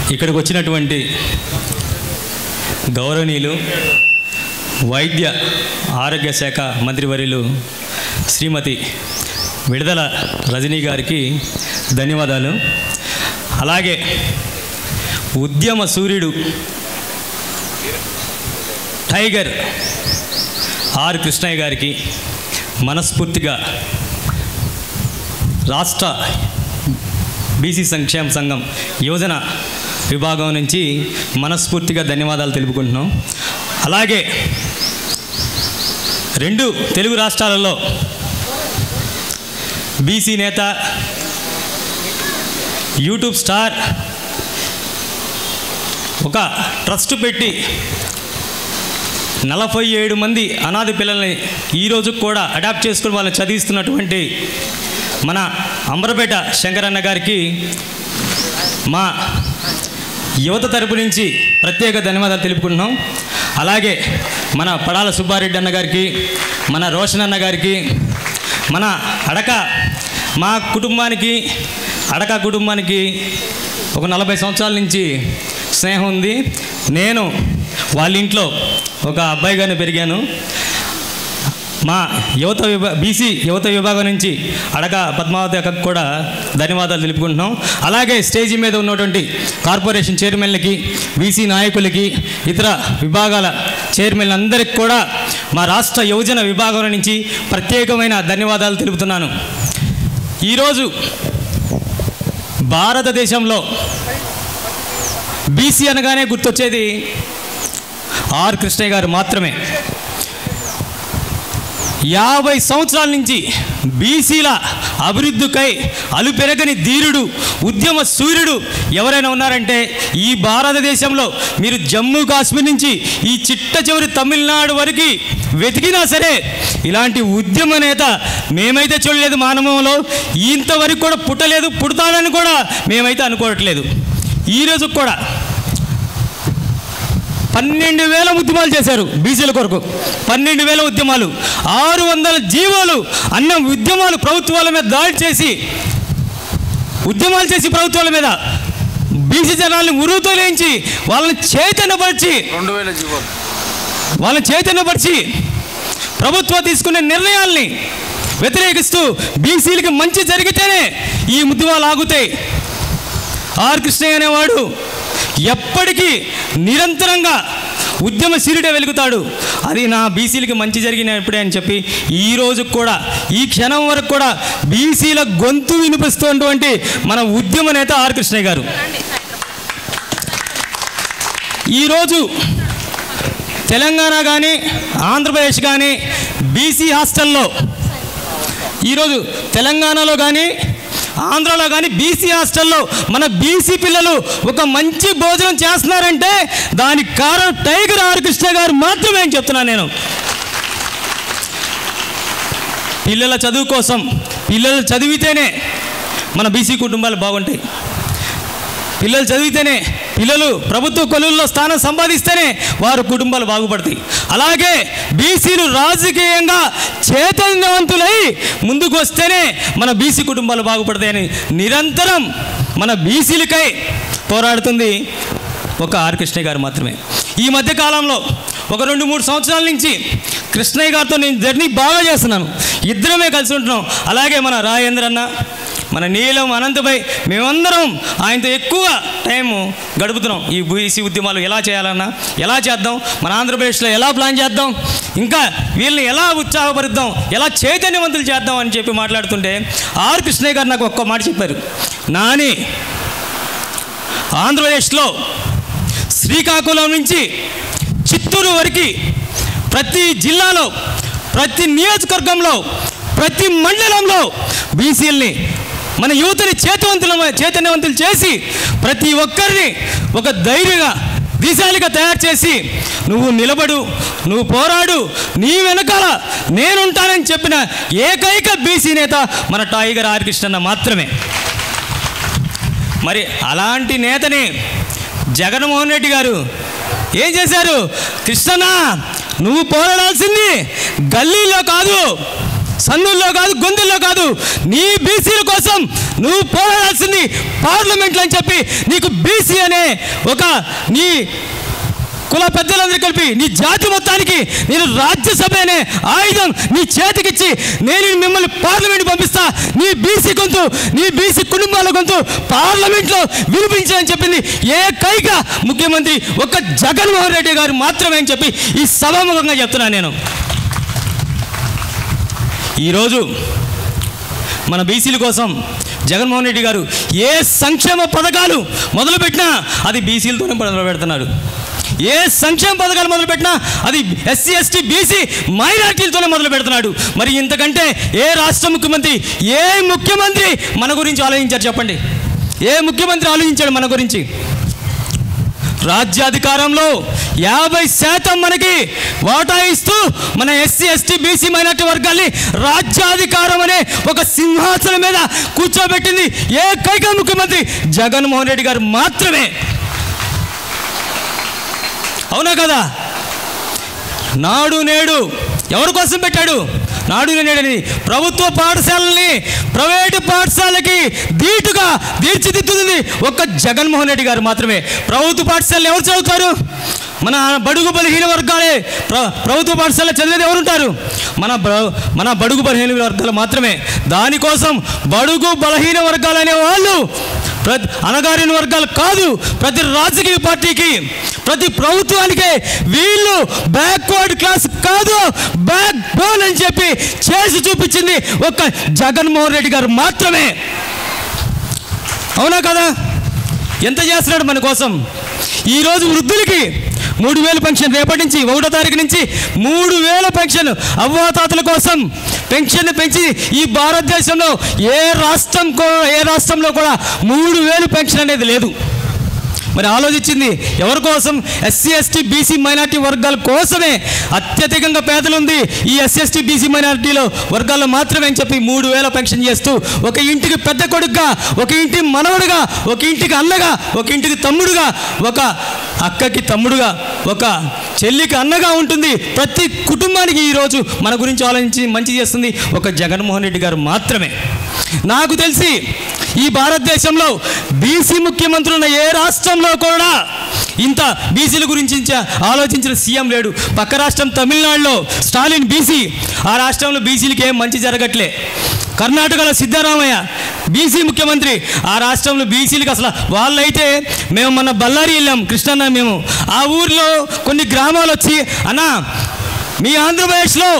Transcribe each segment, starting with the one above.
ఇక్కడికి వచ్చినటువంటి గౌరవనీయులు వైద్య ఆరోగ్య శాఖ మంత్రివర్యులు శ్రీమతి విడుదల రజనీ గారికి ధన్యవాదాలు అలాగే ఉద్యమ సూర్యుడు టైగర్ ఆర్ కృష్ణయ్య గారికి మనస్ఫూర్తిగా రాష్ట్ర బీసీ సంక్షేమ సంఘం యువజన విభాగం నుంచి మనస్ఫూర్తిగా ధన్యవాదాలు తెలుపుకుంటున్నాం అలాగే రెండు తెలుగు రాష్ట్రాలలో బీసీ నేత యూట్యూబ్ స్టార్ ఒక ట్రస్ట్ పెట్టి నలభై ఏడు మంది అనాథ పిల్లల్ని ఈరోజు కూడా అడాప్ట్ చేసుకుని వాళ్ళని చదివిస్తున్నటువంటి మన అంబరపేట శంకరన్న గారికి మా యువత తరపు నుంచి ప్రత్యేక ధన్యవాదాలు తెలుపుకుంటున్నాం అలాగే మన పడాల సుబ్బారెడ్డి అన్న గారికి మన రోషన్ అన్న గారికి మన అడక మా కుటుంబానికి అడక కుటుంబానికి ఒక నలభై సంవత్సరాల నుంచి స్నేహం ఉంది నేను వాళ్ళ ఇంట్లో ఒక అబ్బాయిగానే పెరిగాను మా యువత విభా బీసీ యువత విభాగం నుంచి అడగ పద్మావతి అక్కకు కూడా ధన్యవాదాలు తెలుపుకుంటున్నాం అలాగే స్టేజీ మీద ఉన్నటువంటి కార్పొరేషన్ చైర్మన్లకి బీసీ నాయకులకి ఇతర విభాగాల చైర్మన్ అందరికి కూడా మా రాష్ట్ర యువజన విభాగం నుంచి ప్రత్యేకమైన ధన్యవాదాలు తెలుపుతున్నాను ఈరోజు భారతదేశంలో బీసీ అనగానే గుర్తొచ్చేది ఆర్ కృష్ణయ్య గారు మాత్రమే యాభై సంవత్సరాల నుంచి బీసీల అభివృద్ధికై అలుపెరగని ధీరుడు ఉద్యమ సూర్యుడు ఎవరైనా ఉన్నారంటే ఈ భారతదేశంలో మీరు జమ్మూ కాశ్మీర్ నుంచి ఈ చిట్ట చివరి తమిళనాడు వరకు వెతికినా సరే ఇలాంటి ఉద్యమ నేత మేమైతే చూడలేదు మానవంలో ఇంతవరకు కూడా పుట్టలేదు పుడతానని కూడా మేమైతే అనుకోవట్లేదు ఈరోజు కూడా పన్నెండు వేల ఉద్యమాలు చేశారు బీసీల కొరకు పన్నెండు వేల ఉద్యమాలు ఆరు వందల జీవోలు అన్న ఉద్యమాలు ప్రభుత్వాల మీద దాడి చేసి ఉద్యమాలు చేసి ప్రభుత్వాల మీద బీసీ జనాల్ని ఉరువుతో లేంచి వాళ్ళని చైతన్యపరిచి రెండు వేల జీవోలు వాళ్ళని చైతన్యపరిచి ప్రభుత్వం తీసుకునే నిర్ణయాల్ని వ్యతిరేకిస్తూ బీసీలకి మంచి జరిగితేనే ఈ ఉద్యమాలు ఆగుతాయి ఆర్ కృష్ణయ్య అనేవాడు ఎప్పటికీ నిరంతరంగా ఉద్యమ సీరుడే వెలుగుతాడు అది నా బీసీలకి మంచి జరిగినప్పుడే అని చెప్పి ఈ రోజు కూడా ఈ క్షణం వరకు కూడా బీసీల గొంతు వినిపిస్తున్నటువంటి మన ఉద్యమ నేత ఆర్ కృష్ణయ్య గారు ఈరోజు తెలంగాణ కానీ ఆంధ్రప్రదేశ్ కానీ బీసీ హాస్టల్లో ఈరోజు తెలంగాణలో కానీ ఆంధ్రాలో కానీ బీసీ హాస్టల్లో మన బీసీ పిల్లలు ఒక మంచి భోజనం చేస్తున్నారంటే దానికి కారణం టైగర్ ఆర్ కృష్ణ గారు మాత్రమే అని చెప్తున్నాను నేను పిల్లల చదువు కోసం పిల్లలు చదివితేనే మన బీసీ కుటుంబాలు బాగుంటాయి పిల్లలు చదివితేనే పిల్లలు ప్రభుత్వ కొలువుల్లో స్థానం సంపాదిస్తేనే వారి కుటుంబాలు బాగుపడతాయి అలాగే బీసీలు రాజకీయంగా చైతన్యవంతులై ముందుకు వస్తేనే మన బీసీ కుటుంబాలు బాగుపడతాయని నిరంతరం మన బీసీలకై పోరాడుతుంది ఒక ఆర్ కృష్ణయ్య గారు మాత్రమే ఈ మధ్య కాలంలో ఒక రెండు మూడు సంవత్సరాల నుంచి కృష్ణయ్య గారితో నేను జర్నీ బాగా చేస్తున్నాను ఇద్దరమే కలిసి ఉంటున్నాం అలాగే మన రాజేంద్ర అన్న మన నీలం అనంతభాయ్ మేమందరం ఆయనతో ఎక్కువ టైం గడుపుతున్నాం ఈ బీసీ ఉద్యమాలు ఎలా చేయాలన్నా ఎలా చేద్దాం మన ఆంధ్రప్రదేశ్లో ఎలా ప్లాన్ చేద్దాం ఇంకా వీళ్ళని ఎలా ఉత్సాహపరుద్దాం ఎలా చైతన్యవంతులు చేద్దాం అని చెప్పి మాట్లాడుతుంటే ఆర్ కృష్ణయ్య గారు నాకు ఒక్క మాట చెప్పారు నాని ఆంధ్రప్రదేశ్లో శ్రీకాకుళం నుంచి చిత్తూరు వరకు ప్రతి జిల్లాలో ప్రతి నియోజకవర్గంలో ప్రతి మండలంలో బీసీల్ని మన యువతని చేతవంతుల చైతన్యవంతులు చేసి ప్రతి ఒక్కరిని ఒక ధైర్యంగా దిశాలిగా తయారు చేసి నువ్వు నిలబడు నువ్వు పోరాడు నీ వెనకాల నేనుంటానని చెప్పిన ఏకైక బీసీ నేత మన టైగర్ ఆర్ కృష్ణన్న మాత్రమే మరి అలాంటి నేతని జగన్మోహన్ రెడ్డి గారు ఏం చేశారు కృష్ణన్న నువ్వు పోరాడాల్సింది గల్లీలో కాదు సందుల్లో కాదు గొంతుల్లో కాదు నీ బీసీల కోసం నువ్వు పోరాడాల్సింది పార్లమెంట్లో అని చెప్పి నీకు బీసీ అనే ఒక నీ కుల పెద్దలందరూ కలిపి నీ జాతి మొత్తానికి నేను రాజ్యసభ అనే ఆయుధం నీ చేతికిచ్చి నేను మిమ్మల్ని పార్లమెంట్ పంపిస్తా నీ బీసీ గొంతు నీ బీసీ కుటుంబాల గొంతు పార్లమెంట్లో వినిపించని చెప్పింది ఏకైక ముఖ్యమంత్రి ఒక్క జగన్మోహన్ రెడ్డి గారు మాత్రమే అని చెప్పి ఈ సభాముఖంగా చెప్తున్నాను నేను ఈరోజు మన బీసీల కోసం జగన్మోహన్ రెడ్డి గారు ఏ సంక్షేమ పథకాలు మొదలుపెట్టినా అది బీసీలతోనే మొదలు పెడుతున్నాడు ఏ సంక్షేమ పథకాలు మొదలుపెట్టినా అది ఎస్సీ ఎస్టీ బీసీ మైనార్టీలతోనే మొదలు పెడుతున్నాడు మరి ఇంతకంటే ఏ రాష్ట్ర ముఖ్యమంత్రి ఏ ముఖ్యమంత్రి మన గురించి ఆలోచించారు చెప్పండి ఏ ముఖ్యమంత్రి ఆలోచించాడు మన గురించి రాజ్యాధికారంలో యాభై శాతం మనకి వాటా ఇస్తూ మన ఎస్సీ ఎస్టీ బీసీ మైనార్టీ వర్గాల్ని రాజ్యాధికారం అనే ఒక సింహాసనం మీద కూర్చోబెట్టింది ఏకైక ముఖ్యమంత్రి జగన్మోహన్ రెడ్డి గారు మాత్రమే అవునా కదా నాడు నేడు ఎవరి కోసం పెట్టాడు నాడు నేడని ప్రభుత్వ పాఠశాలని ప్రైవేటు పాఠశాలకి ధీటుగా తీర్చిదిద్దుతుంది ఒక్క జగన్మోహన్ రెడ్డి గారు మాత్రమే ప్రభుత్వ పాఠశాలలు ఎవరు చదువుతారు మన బడుగు బలహీన వర్గాలే ప్ర ప్రభుత్వ పాఠశాల చదివేది ఎవరుంటారు మన బ- మన బడుగు బలహీన వర్గాలు మాత్రమే దానికోసం బడుగు బలహీన వర్గాలు అనే వాళ్ళు ప్రతి అనగారిన వర్గాలు కాదు ప్రతి రాజకీయ పార్టీకి ప్రతి ప్రభుత్వానికి వీళ్ళు బ్యాక్వర్డ్ క్లాస్ కాదు బ్యాక్ బోన్ అని చెప్పి చేసి చూపించింది ఒక్క జగన్మోహన్ రెడ్డి గారు మాత్రమే అవునా కదా ఎంత చేస్తున్నాడు మన కోసం ఈరోజు వృద్ధులకి మూడు వేలు పెన్షన్ రేపటి నుంచి ఒకటో తారీఖు నుంచి మూడు వేల పెన్షన్ అవ్వాతాతల కోసం పెన్షన్ పెంచి ఈ భారతదేశంలో ఏ రాష్ట్రం కూ- ఏ రాష్ట్రంలో కూడా మూడు వేలు పెన్షన్ అనేది లేదు మరి ఆలోచించింది ఎవరి కోసం ఎస్సీ ఎస్టీ బీసీ మైనార్టీ వర్గాల కోసమే అత్యధికంగా పేదలు ఉంది ఈ ఎస్సీ ఎస్టీ బీసీ మైనార్టీలో వర్గాల్లో మాత్రమే అని చెప్పి మూడు వేల పెన్షన్ చేస్తూ ఒక ఇంటికి పెద్ద కొడుకుగా ఒక ఇంటి మనవడుగా ఒక ఇంటికి అన్నగా ఒక ఇంటికి తమ్ముడుగా ఒక అక్కకి తమ్ముడుగా ఒక చెల్లికి అన్నగా ఉంటుంది ప్రతి కుటుంబానికి ఈరోజు మన గురించి ఆలోచించి మంచి చేస్తుంది ఒక జగన్మోహన్ రెడ్డి గారు మాత్రమే నాకు తెలిసి ఈ భారతదేశంలో బీసీ ముఖ్యమంత్రి ఉన్న ఏ రాష్ట్రంలో కూడా ఇంత బీసీల గురించి ఇంచ- ఆలోచించిన సీఎం లేడు పక్క రాష్ట్రం తమిళనాడులో స్టాలిన్ బీసీ ఆ రాష్ట్రంలో బీసీలకి ఏం మంచి జరగట్లే కర్ణాటకలో సిద్ధరామయ్య బీసీ ముఖ్యమంత్రి ఆ రాష్ట్రంలో బీసీలకు అసలు వాళ్ళైతే మేము మొన్న బళ్ళారి వెళ్ళాం కృష్ణన్న మేము ఆ ఊర్లో కొన్ని గ్రామాలు వచ్చి అన్నా మీ ఆంధ్రప్రదేశ్లో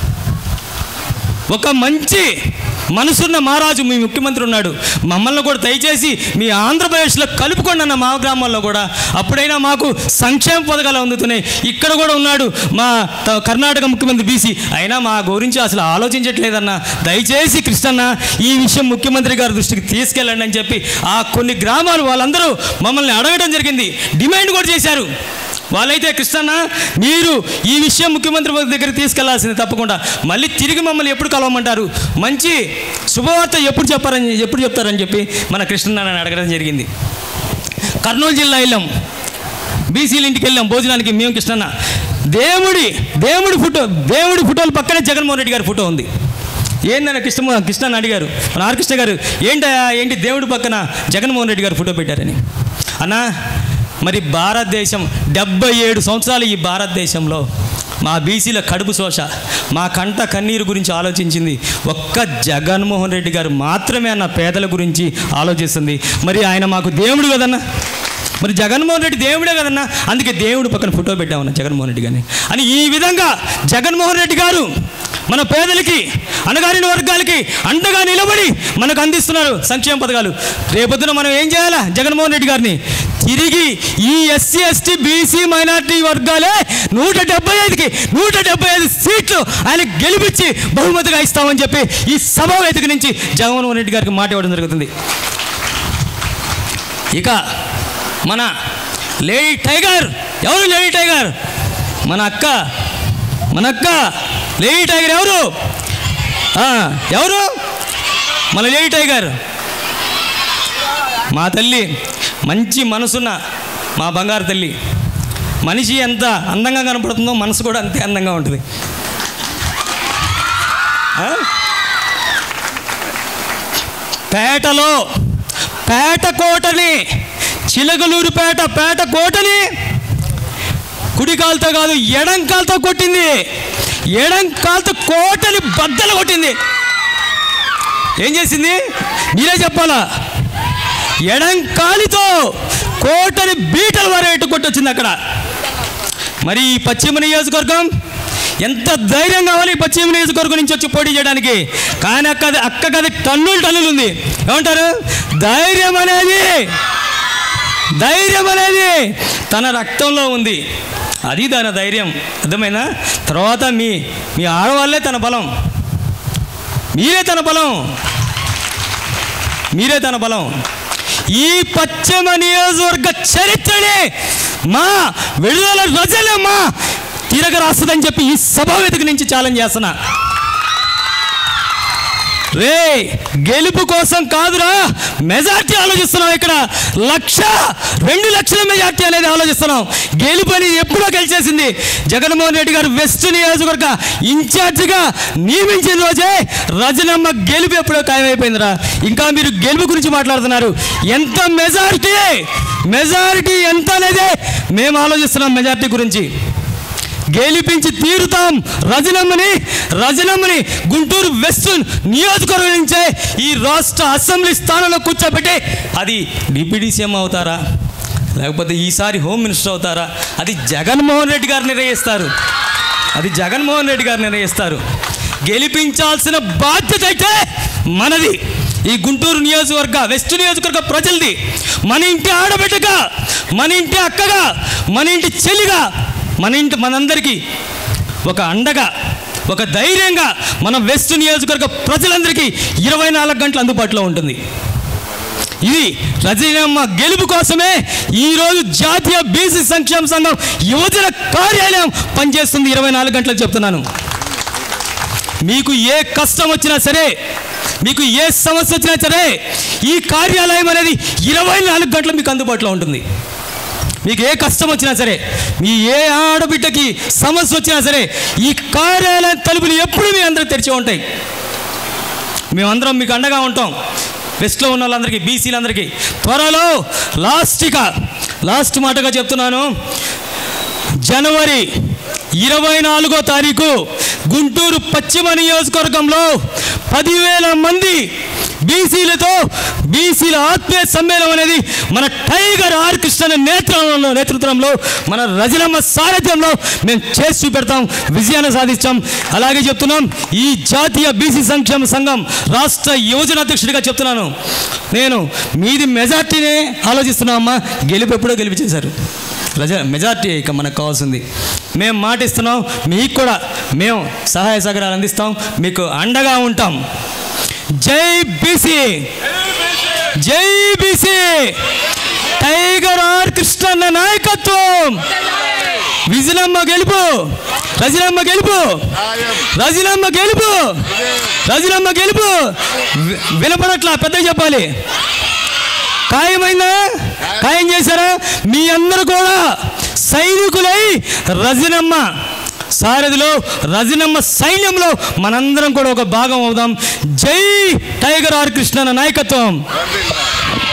ఒక మంచి మనసున్న మహారాజు మీ ముఖ్యమంత్రి ఉన్నాడు మమ్మల్ని కూడా దయచేసి మీ ఆంధ్రప్రదేశ్లో కలుపుకోండి అన్న మా గ్రామాల్లో కూడా అప్పుడైనా మాకు సంక్షేమ పథకాలు అందుతున్నాయి ఇక్కడ కూడా ఉన్నాడు మా త- కర్ణాటక ముఖ్యమంత్రి బీసీ అయినా మా గురించి అసలు ఆలోచించట్లేదన్న దయచేసి కృష్ణన్న ఈ విషయం ముఖ్యమంత్రి గారి దృష్టికి తీసుకెళ్ళండి అని చెప్పి ఆ కొన్ని గ్రామాలు వాళ్ళందరూ మమ్మల్ని అడగడం జరిగింది డిమాండ్ కూడా చేశారు వాళ్ళైతే కృష్ణన్న మీరు ఈ విషయం ముఖ్యమంత్రి వారి దగ్గరికి తీసుకెళ్లాల్సింది తప్పకుండా మళ్ళీ తిరిగి మమ్మల్ని ఎప్పుడు కలవమంటారు మంచి శుభవార్త ఎప్పుడు చెప్పారని ఎప్పుడు చెప్తారని చెప్పి మన కృష్ణన్న అడగడం జరిగింది కర్నూలు జిల్లా వెళ్ళాం బీసీల ఇంటికి వెళ్ళాం భోజనానికి మేము కృష్ణన్న దేవుడి దేవుడి ఫోటో దేవుడి ఫోటోలు పక్కనే జగన్మోహన్ రెడ్డి గారి ఫోటో ఉంది ఏందన్న కృష్ణ కృష్ణని అడిగారు మన ఆర్ కృష్ణ గారు ఏంటయ్యా ఏంటి దేవుడి పక్కన జగన్మోహన్ రెడ్డి గారు ఫోటో పెట్టారని అన్నా మరి భారతదేశం డెబ్బై ఏడు సంవత్సరాలు ఈ భారతదేశంలో మా బీసీల కడుపు శోష మా కంట కన్నీరు గురించి ఆలోచించింది ఒక్క జగన్మోహన్ రెడ్డి గారు మాత్రమే అన్న పేదల గురించి ఆలోచిస్తుంది మరి ఆయన మాకు దేవుడు కదన్నా మరి జగన్మోహన్ రెడ్డి దేవుడే కదన్నా అందుకే దేవుడు పక్కన ఫోటో పెట్టామన్న జగన్మోహన్ రెడ్డి గారిని అని ఈ విధంగా జగన్మోహన్ రెడ్డి గారు మన పేదలకి అణగారిన వర్గాలకి అండగా నిలబడి మనకు అందిస్తున్నారు సంక్షేమ పథకాలు రేపొద్దున మనం ఏం చేయాలా జగన్మోహన్ రెడ్డి గారిని తిరిగి ఈ ఎస్సీ ఎస్టీ బీసీ మైనార్టీ వర్గాలే నూట డెబ్బై ఐదుకి నూట డెబ్బై ఐదు సీట్లు ఆయన గెలిపించి బహుమతిగా ఇస్తామని చెప్పి ఈ సభా వేదిక నుంచి జగన్మోహన్ రెడ్డి గారికి మాట ఇవ్వడం జరుగుతుంది ఇక మన లేడీ టైగర్ ఎవరు లేడీ టైగర్ మన అక్క మన అక్క లేడీ టైగర్ ఎవరు ఆ, ఎవరు మన లేడీ టైగర్ మా తల్లి మంచి మనసున్న మా బంగారు తల్లి మనిషి ఎంత అందంగా కనపడుతుందో మనసు కూడా అంతే అందంగా ఉంటుంది ఆ? పేటలో పేట కోటని చిలకలూరుపేట పేట కోటని కుడి కాలుతో కాదు ఎడం కాలుతో కొట్టింది ఎడం కాలుతో కోటని బద్దలు కొట్టింది ఏం చేసింది మీరే చెప్పాలా ఎడం కాలితో కోటని బీటల వరకు కొట్టొచ్చింది అక్కడ మరి ఈ పశ్చిమ నియోజకవర్గం ఎంత ధైర్యం కావాలి ఈ పశ్చిమ నియోజకవర్గం నుంచి వచ్చి పోటీ చేయడానికి కానీ అక్క అక్క కది టన్నులు టన్నులు ఉంది ఏమంటారు ధైర్యం అనేది ధైర్యం అనేది తన రక్తంలో ఉంది అది తన ధైర్యం అర్థమైనా తర్వాత మీ మీ ఆడవాళ్ళే తన బలం మీరే తన బలం మీరే తన బలం ఈ పశ్చిమ నియోజకవర్గ చరిత్రని మా విడుదల రజలమ్మా తిరగ రాస్తుందని చెప్పి ఈ సభావేదిక నుంచి ఛాలెంజ్ చేస్తున్నా రే గెలుపు కోసం కాదురా మెజార్టీ ఆలోచిస్తున్నాం ఇక్కడ లక్ష రెండు లక్షల మెజార్టీ అనేది ఆలోచిస్తున్నాం గెలుపు అనేది ఎప్పుడో గెలిచేసింది జగన్మోహన్ రెడ్డి గారు వెస్ట్ నియోజకవర్గ ఇన్ఛార్జిగా నియమించిన రోజే రజనమ్మ గెలుపు ఎప్పుడో ఖాయమైపోయిందిరా ఇంకా మీరు గెలుపు గురించి మాట్లాడుతున్నారు ఎంత మెజారిటీ మెజారిటీ ఎంత అనేది మేము ఆలోచిస్తున్నాం మెజారిటీ గురించి గెలిపించి తీరుతాం రజనమ్మని రజనమ్మని గుంటూరు వెస్ట్ నియోజకవర్గం నుంచే ఈ రాష్ట్ర అసెంబ్లీ స్థానంలో కూర్చోబెట్టి అది డిప్యూటీ సీఎం అవుతారా లేకపోతే ఈసారి హోమ్ మినిస్టర్ అవుతారా అది జగన్మోహన్ రెడ్డి గారు నిర్ణయిస్తారు అది జగన్మోహన్ రెడ్డి గారు నిర్ణయిస్తారు గెలిపించాల్సిన బాధ్యత అయితే మనది ఈ గుంటూరు నియోజకవర్గ వెస్ట్ నియోజకవర్గ ప్రజలది మన ఇంటి ఆడబిడ్డగా మన ఇంటి అక్కగా మన ఇంటి చెల్లిగా మన ఇంటి మనందరికీ ఒక అండగా ఒక ధైర్యంగా మన వెస్ట్ నియోజకవర్గ ప్రజలందరికీ ఇరవై నాలుగు గంటలు అందుబాటులో ఉంటుంది ఇది రజనమ్మ గెలుపు కోసమే ఈరోజు జాతీయ బీసీ సంక్షేమ సంఘం యువజన కార్యాలయం పనిచేస్తుంది ఇరవై నాలుగు గంటలకు చెప్తున్నాను మీకు ఏ కష్టం వచ్చినా సరే మీకు ఏ సమస్య వచ్చినా సరే ఈ కార్యాలయం అనేది ఇరవై నాలుగు గంటలు మీకు అందుబాటులో ఉంటుంది మీకు ఏ కష్టం వచ్చినా సరే మీ ఏ ఆడబిడ్డకి సమస్య వచ్చినా సరే ఈ కార్యాలయం తలుపులు ఎప్పుడు మీ అందరూ తెరిచి ఉంటాయి మేమందరం మీకు అండగా ఉంటాం వెస్ట్లో ఉన్న వాళ్ళందరికీ బీసీలందరికీ త్వరలో లాస్ట్గా లాస్ట్ మాటగా చెప్తున్నాను జనవరి ఇరవై నాలుగో తారీఖు గుంటూరు పశ్చిమ నియోజకవర్గంలో పదివేల మంది బీసీలతో బీసీల ఆత్మీయ సమ్మేళనం అనేది మన టైగర్ ఆర్ కృష్ణ నేతృత్వంలో నేతృత్వంలో మన రజనమ్మ సారథ్యంలో మేము చేసి చూపెడతాం విజయాన్ని సాధిస్తాం అలాగే చెప్తున్నాం ఈ జాతీయ బీసీ సంక్షేమ సంఘం రాష్ట్ర యువజన అధ్యక్షుడిగా చెప్తున్నాను నేను మీది మెజార్టీనే ఆలోచిస్తున్నాం అమ్మా గెలుపు ఎప్పుడో గెలిపించేశారు ప్రజ మెజార్టీ ఇక మనకు కావాల్సింది మేము మాటిస్తున్నాం మీకు కూడా మేము సహాయ సహకారాలు అందిస్తాం మీకు అండగా ఉంటాం జై బీసీ జై బీసీ టైగర్ ఆర్ కృష్ణన్న నాయకత్వం విజనమ్మ గెలుపు రజనమ్మ గెలుపు రజనమ్మ గెలుపు రజనమ్మ గెలుపు వి- వినపడట్లా పెద్దగా చెప్పాలి ఖాయమైందా ఖాయం చేశారా మీ అందరూ కూడా సైనికులై రజనమ్మ సారథిలో రజనమ్మ సైన్యంలో మనందరం కూడా ఒక భాగం అవుదాం జై టైగర్ ఆర్ కృష్ణ నాయకత్వం